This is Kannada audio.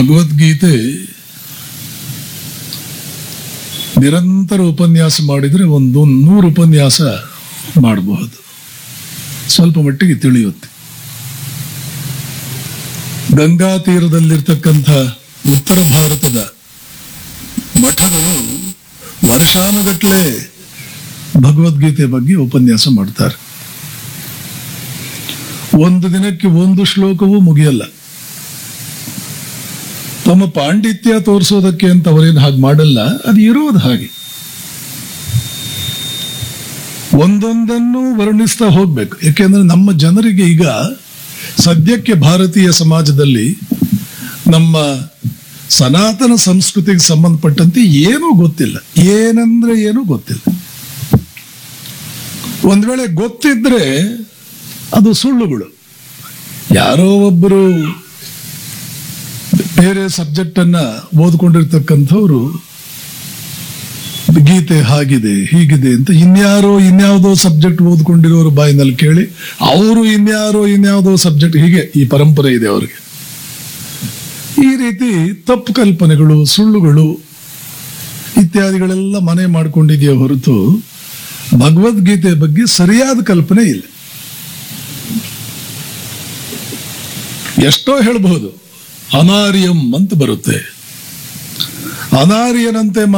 ಭಗವದ್ಗೀತೆ ನಿರಂತರ ಉಪನ್ಯಾಸ ಮಾಡಿದರೆ ಒಂದು ನೂರು ಉಪನ್ಯಾಸ ಮಾಡಬಹುದು ಸ್ವಲ್ಪ ಮಟ್ಟಿಗೆ ತಿಳಿಯುತ್ತೆ ಗಂಗಾ ತೀರದಲ್ಲಿರ್ತಕ್ಕಂಥ ಉತ್ತರ ಭಾರತದ ಮಠಗಳು ವರ್ಷಾನುಗಟ್ಲೆ ಭಗವದ್ಗೀತೆ ಬಗ್ಗೆ ಉಪನ್ಯಾಸ ಮಾಡ್ತಾರೆ ಒಂದು ದಿನಕ್ಕೆ ಒಂದು ಶ್ಲೋಕವೂ ಮುಗಿಯಲ್ಲ ತಮ್ಮ ಪಾಂಡಿತ್ಯ ತೋರಿಸೋದಕ್ಕೆ ಅಂತ ಅವರೇನು ಹಾಗೆ ಮಾಡಲ್ಲ ಅದು ಇರೋದು ಹಾಗೆ ಒಂದೊಂದನ್ನು ವರ್ಣಿಸ್ತಾ ಹೋಗ್ಬೇಕು ಯಾಕೆಂದ್ರೆ ನಮ್ಮ ಜನರಿಗೆ ಈಗ ಸದ್ಯಕ್ಕೆ ಭಾರತೀಯ ಸಮಾಜದಲ್ಲಿ ನಮ್ಮ ಸನಾತನ ಸಂಸ್ಕೃತಿಗೆ ಸಂಬಂಧಪಟ್ಟಂತೆ ಏನೂ ಗೊತ್ತಿಲ್ಲ ಏನಂದ್ರೆ ಏನೂ ಗೊತ್ತಿಲ್ಲ ಒಂದ್ ವೇಳೆ ಗೊತ್ತಿದ್ರೆ ಅದು ಸುಳ್ಳುಗಳು ಯಾರೋ ಒಬ್ಬರು ಬೇರೆ ಸಬ್ಜೆಕ್ಟ್ ಅನ್ನ ಓದ್ಕೊಂಡಿರ್ತಕ್ಕಂಥವ್ರು ಗೀತೆ ಹಾಗಿದೆ ಹೀಗಿದೆ ಅಂತ ಇನ್ಯಾರೋ ಇನ್ಯಾವುದೋ ಸಬ್ಜೆಕ್ಟ್ ಓದ್ಕೊಂಡಿರೋರು ಬಾಯಿನಲ್ಲಿ ಕೇಳಿ ಅವರು ಇನ್ಯಾರೋ ಇನ್ಯಾವುದೋ ಸಬ್ಜೆಕ್ಟ್ ಹೀಗೆ ಈ ಪರಂಪರೆ ಇದೆ ಅವರಿಗೆ ಈ ರೀತಿ ತಪ್ಪು ಕಲ್ಪನೆಗಳು ಸುಳ್ಳುಗಳು ಇತ್ಯಾದಿಗಳೆಲ್ಲ ಮನೆ ಮಾಡ್ಕೊಂಡಿದೆಯೇ ಹೊರತು ಭಗವದ್ಗೀತೆ ಬಗ್ಗೆ ಸರಿಯಾದ ಕಲ್ಪನೆ ಇಲ್ಲ ಎಷ್ಟೋ ಹೇಳಬಹುದು ಅನಾರ್ಯಂ ಅಂತ ಬರುತ್ತೆ ಅನಾರ್ಯನಂತೆ